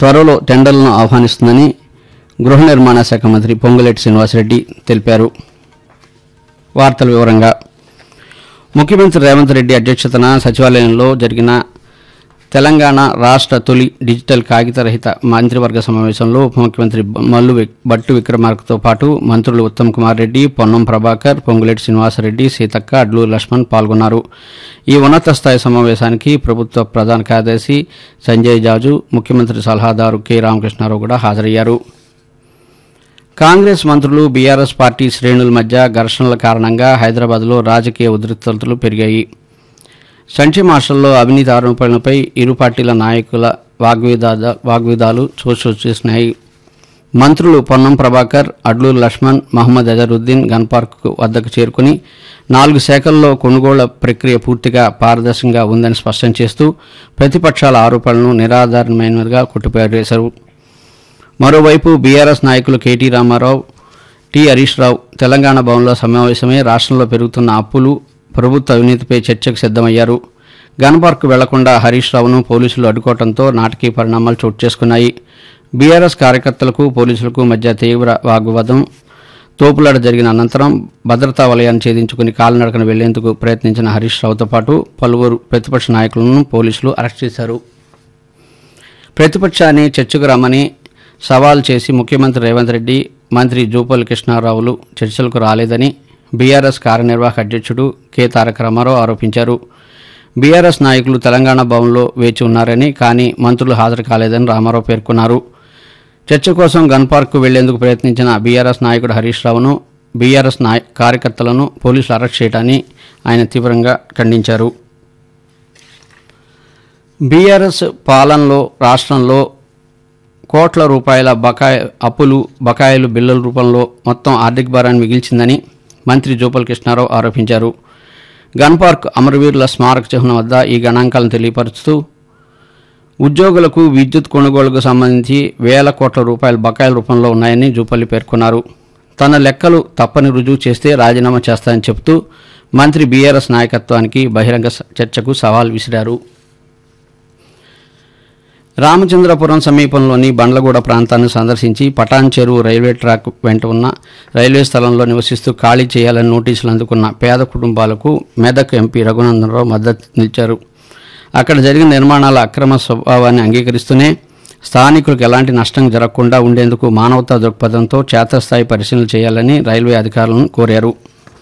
త్వరలో టెండర్లను ఆహ్వానిస్తుందని గృహ నిర్మాణ శాఖ మంత్రి పొంగులేటి శ్రీనివాసరెడ్డి తెలిపారు వార్తల వివరంగా ముఖ్యమంత్రి రేవంత్ రెడ్డి అధ్యక్షతన సచివాలయంలో జరిగిన తెలంగాణ రాష్ట్ర తొలి డిజిటల్ కాగితరహిత మంత్రివర్గ సమావేశంలో ఉప ముఖ్యమంత్రి మల్లు వి- బట్టు విక్రమార్కతో పాటు మంత్రులు ఉత్తమ్ కుమార్ రెడ్డి పొన్నం ప్రభాకర్ పొంగులేటి శ్రీనివాసరెడ్డి సీతక్క అడ్లూరు లక్ష్మణ్ పాల్గొన్నారు ఈ ఉన్నత స్థాయి సమావేశానికి ప్రభుత్వ ప్రధాన కార్యదర్శి సంజయ్ జాజు ముఖ్యమంత్రి సలహాదారు కె రామకృష్ణారావు కూడా హాజరయ్యారు కాంగ్రెస్ మంత్రులు బీఆర్ఎస్ పార్టీ శ్రేణుల మధ్య ఘర్షణల కారణంగా హైదరాబాద్లో రాజకీయ ఉద్రిక్తతలు పెరిగాయి సంక్షేమ హాస్టల్లో అవినీతి ఆరోపణలపై ఇరు పార్టీల నాయకుల వాగ్వివాద వాగ్విదాలు చోటు చేసినాయి మంత్రులు పొన్నం ప్రభాకర్ అడ్లూరు లక్ష్మణ్ మహమ్మద్ అజరుద్దీన్ గన్ పార్క్ వద్దకు చేరుకుని నాలుగు శాఖల్లో కొనుగోళ్ల ప్రక్రియ పూర్తిగా పారదర్శకంగా ఉందని స్పష్టం చేస్తూ ప్రతిపక్షాల ఆరోపణలను నిరాధారమైనదిగా కొట్టిపారేశారు మరోవైపు బీఆర్ఎస్ నాయకులు కేటీ రామారావు టి హరీష్ రావు తెలంగాణ భవన్లో సమావేశమై రాష్ట్రంలో పెరుగుతున్న అప్పులు ప్రభుత్వ అవినీతిపై చర్చకు సిద్దమయ్యారు గన్ పార్క్ వెళ్లకుండా హరీష్ రావును పోలీసులు అడ్డుకోవడంతో నాటకీయ పరిణామాలు చోటు చేసుకున్నాయి బీఆర్ఎస్ కార్యకర్తలకు పోలీసులకు మధ్య తీవ్ర వాగ్వాదం తోపులాట జరిగిన అనంతరం భద్రతా వలయాన్ని ఛేదించుకుని కాలినడకన వెళ్లేందుకు ప్రయత్నించిన హరీష్ రావుతో పాటు పలువురు ప్రతిపక్ష నాయకులను పోలీసులు అరెస్ట్ చేశారు ప్రతిపక్షాన్ని చర్చకు రమ్మని సవాల్ చేసి ముఖ్యమంత్రి రేవంత్ రెడ్డి మంత్రి జూపల్లి కృష్ణారావులు చర్చలకు రాలేదని బీఆర్ఎస్ కార్యనిర్వాహక అధ్యక్షుడు కె తారక రామారావు ఆరోపించారు బీఆర్ఎస్ నాయకులు తెలంగాణ భవన్లో వేచి ఉన్నారని కానీ మంత్రులు హాజరు కాలేదని రామారావు పేర్కొన్నారు చర్చ కోసం గన్ పార్క్ వెళ్లేందుకు ప్రయత్నించిన బీఆర్ఎస్ నాయకుడు హరీష్ రావును బీఆర్ఎస్ నాయ కార్యకర్తలను పోలీసులు అరెస్ట్ చేయడాన్ని ఆయన తీవ్రంగా ఖండించారు బీఆర్ఎస్ పాలనలో రాష్ట్రంలో కోట్ల రూపాయల బకాయి అప్పులు బకాయిలు బిల్లుల రూపంలో మొత్తం ఆర్థిక భారాన్ని మిగిల్చిందని మంత్రి జూపల్ కృష్ణారావు ఆరోపించారు గన్ పార్క్ అమరవీరుల స్మారక చిహ్నం వద్ద ఈ గణాంకాలను తెలియపరుస్తూ ఉద్యోగులకు విద్యుత్ కొనుగోలుకు సంబంధించి వేల కోట్ల రూపాయల బకాయిల రూపంలో ఉన్నాయని జూపల్లి పేర్కొన్నారు తన లెక్కలు తప్పని రుజువు చేస్తే రాజీనామా చేస్తానని చెబుతూ మంత్రి బీఆర్ఎస్ నాయకత్వానికి బహిరంగ స- చర్చకు సవాల్ విసిరారు రామచంద్రపురం సమీపంలోని బండ్లగూడ ప్రాంతాన్ని సందర్శించి పటాన్ చెరువు రైల్వే ట్రాక్ వెంట ఉన్న రైల్వే స్థలంలో నివసిస్తూ ఖాళీ చేయాలని నోటీసులు అందుకున్న పేద కుటుంబాలకు మెదక్ ఎంపీ రఘునందనరావు మద్దతు నిలిచారు అక్కడ జరిగిన నిర్మాణాల అక్రమ స్వభావాన్ని అంగీకరిస్తూనే స్థానికులకు ఎలాంటి నష్టం జరగకుండా ఉండేందుకు మానవతా దృక్పథంతో క్షేత్రస్థాయి పరిశీలన చేయాలని రైల్వే అధికారులను కోరారు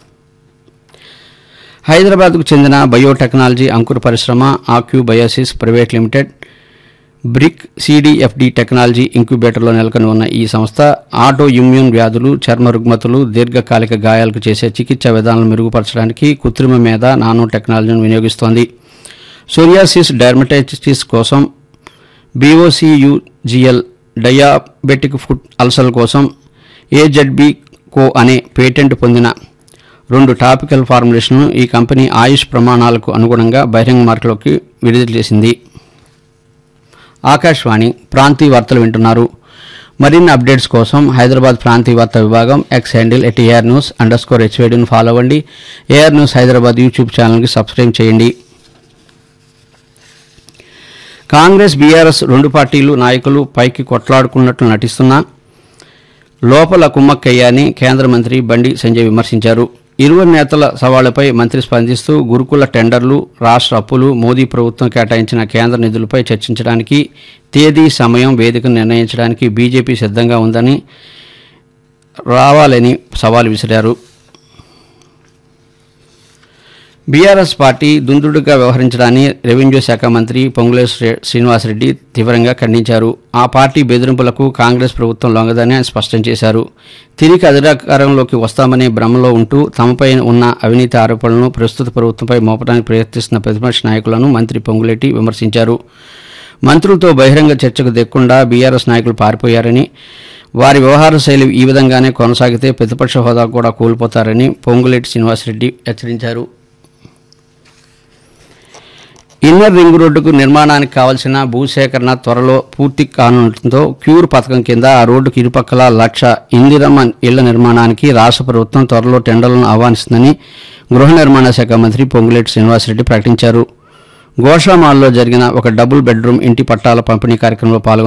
హైదరాబాద్కు చెందిన బయోటెక్నాలజీ అంకుర పరిశ్రమ ఆక్యూ బయోసిస్ private limited BRIC CDFD technology ఇంక్యుబేటర్లో నెలకొని ఉన్న ఈ సంస్థ ఆటో ఇమ్యూన్ వ్యాధులు చర్మ రుగ్మతలు దీర్ఘకాలిక గాయాలకు చేసే చికిత్సా విధానాలను మెరుగుపరచడానికి కృత్రిమ మీద నానో టెక్నాలజీని వినియోగిస్తోంది సోరియాసిస్ డర్మటైటిస్ కోసం బీఓసియుజిఎల్ డయాబెటిక్ ఫుడ్ అల్సర్ కోసం ఏజెడ్బి కో అనే పేటెంట్ పొందిన రెండు టాపికల్ ఫార్ములేషన్ను ఈ కంపెనీ ఆయుష్ ప్రమాణాలకు అనుగుణంగా బహిరంగ మార్కెట్లోకి విడుదల చేసింది ఆకాశవాణి ప్రాంతీయ వార్తలు వింటున్నారు మరిన్ని అప్డేట్స్ కోసం హైదరాబాద్ ప్రాంతీయ వార్తా విభాగం X handle at AIR news underscore స్కోర్ హెచ్వేడిని ఫాలో అవ్వండి ఏఆర్ న్యూస్ హైదరాబాద్ యూట్యూబ్ ఛానల్కి సబ్స్క్రైబ్ చేయండి కాంగ్రెస్ బీఆర్ఎస్ రెండు పార్టీలు నాయకులు పైకి కొట్లాడుకున్నట్లు నటిస్తున్నా లోపల కుమ్మక్కయ్యాని కేంద్ర మంత్రి బండి సంజయ్ విమర్శించారు ఇరువురు నేతల సవాళ్లపై మంత్రి స్పందిస్తూ గురుకుల టెండర్లు రాష్ట్ర అప్పులు మోదీ ప్రభుత్వం కేటాయించిన కేంద్ర నిధులపై చర్చించడానికి తేదీ సమయం వేదికను నిర్ణయించడానికి బీజేపీ సిద్ధంగా ఉందని రావాలని సవాల్ విసిరారు బీఆర్ఎస్ పార్టీ దుందుడుగా వ్యవహరించడాన్ని రెవెన్యూ శాఖ మంత్రి పొంగులే శ్రీ- శ్రీనివాసరెడ్డి తీవ్రంగా ఖండించారు ఆ పార్టీ బెదిరింపులకు కాంగ్రెస్ ప్రభుత్వం లొంగదని ఆయన స్పష్టం చేశారు తిరిగి అధికారంలోకి వస్తామనే భ్రమలో ఉంటూ తమపై ఉన్న అవినీతి ఆరోపణలను ప్రస్తుత ప్రభుత్వంపై మోపడానికి ప్రయత్నిస్తున్న ప్రతిపక్ష నాయకులను మంత్రి పొంగులేటి విమర్శించారు మంత్రులతో బహిరంగ చర్చకు దిక్కుండా బీఆర్ఎస్ నాయకులు పారిపోయారని వారి వ్యవహార శైలి ఈ విధంగానే కొనసాగితే ప్రతిపక్ష హోదా కూడా కోల్పోతారని పొంగులేటి శ్రీనివాసరెడ్డి హెచ్చరించారు ఇన్నర్ రింగ్ రోడ్డుకు నిర్మాణానికి కావాల్సిన భూసేకరణ త్వరలో పూర్తి కానుండటంతో క్యూర్ పథకం కింద ఆ రోడ్డుకు ఇరుపక్కల లక్ష ఇందిరమ్మ ఇళ్ల నిర్మాణానికి రాష్ట్ర ప్రభుత్వం త్వరలో టెండర్లను ఆహ్వానిస్తుందని గృహ నిర్మాణ శాఖ మంత్రి పొంగులేటి శ్రీనివాసరెడ్డి ప్రకటించారు గోషామాల్లో జరిగిన ఒక డబుల్ బెడ్రూమ్ ఇంటి పట్టాల పంపిణీ కార్యక్రమంలో పాల్గొన్న